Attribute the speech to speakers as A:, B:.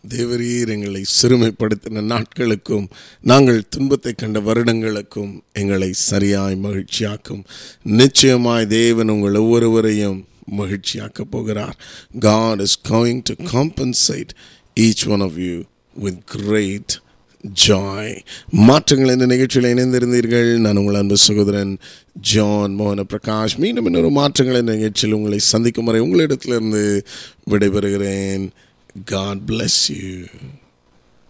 A: தேவரீர் எங்களை சிறுமைப்படுத்தின நாட்களுக்கும் நாங்கள் துன்பத்தை கண்ட வருடங்களுக்கும் எங்களை சரியாய் மகிழ்ச்சியாக்கும் நிச்சயமாய் தேவன் உங்கள் ஒவ்வொருவரையும் மகிழ்ச்சியாக்க போகிறார் God is going to compensate each one of you with great joy மாற்றங்கள் என்ற நிகழ்ச்சியில் இணைந்திருந்தீர்கள் நான் உங்கள் அன்பு சகோதரன் ஜான் மோகன பிரகாஷ் மீண்டும் இன்னொரு மாற்றங்கள் என்ற நிகழ்ச்சியில் உங்களை சந்திக்கும் வரை உங்களிடத்திலிருந்து விடைபெறுகிறேன் God bless you.